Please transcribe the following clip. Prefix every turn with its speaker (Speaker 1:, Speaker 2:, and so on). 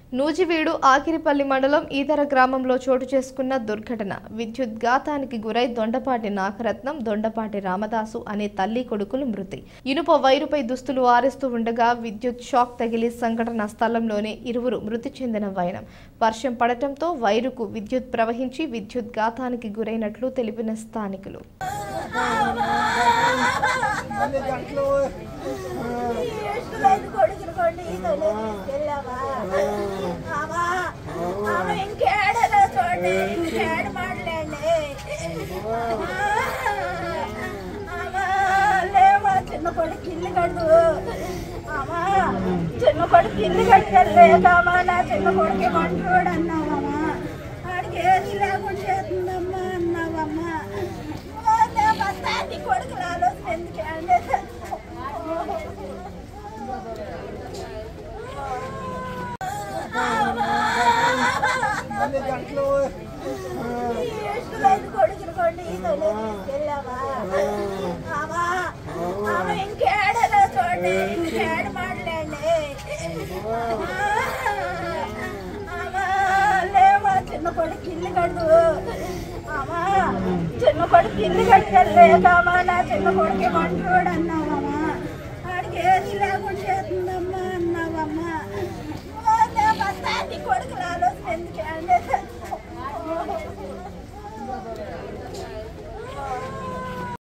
Speaker 1: నూజివీడు ఆకిరిపల్లి మండలం ఈతర గ్రామంలో చోటు చేసుకున్న దుర్ఘటన విద్యుత్ ఘాతానికి గురై దొండపాటి నాగరత్నం దొండపాటి రామదాసు అనే తల్లి కొడుకులు మృతి ఇనుప వైరుపై దుస్తులు ఆరేస్తూ ఉండగా విద్యుత్ షాక్ తగిలి సంఘటన స్థలంలోనే ఇరువురు మృతి చెందిన వైనం వర్షం పడటంతో వైరుకు విద్యుత్ ప్రవహించి విద్యుత్ ఘాతానికి గురైనట్లు తెలిపిన స్థానికులు
Speaker 2: ఇష్టమైన కొడుకులు కొండి ఈతలే తీసుకెళ్ళావా? ఆవా, ఆమె ఇంకేడలో చూడండి, ఇంకేడ మాట్లాడండి. ఆవా, లేవా, చిన్న కొడుకు ఇల్లు కడు ఆమా చిన్న కొడుకు ఇల్లు కట్టుకెళ్ళలేదామా నా చిన్న కొడుకు మంటోడు అన్నావమ్మా వాడికి ఏది లేకుండా చేస్తుందమ్మా అన్నావమ్మా నీ కొడుకు ఆలోచన ఎందుకు ఇష్టమైన కొడుకులు కొండి ఈతలే తీసుకెళ్ళావా? ఆవా, ఆమె ఇంకేడలో చూడండి, ఇంకేడ మాట్లాడండి. ఆవా, లేవా, చిన్న కొడుకు ఇల్లు కడు ఆమా చిన్న కొడుకు ఇల్లు కట్టుకెళ్ళలేదామా నా చిన్న కొడుకు మంటోడు అన్నావమ్మా వాడికి ఏది లేకుండా చేస్తుందమ్మా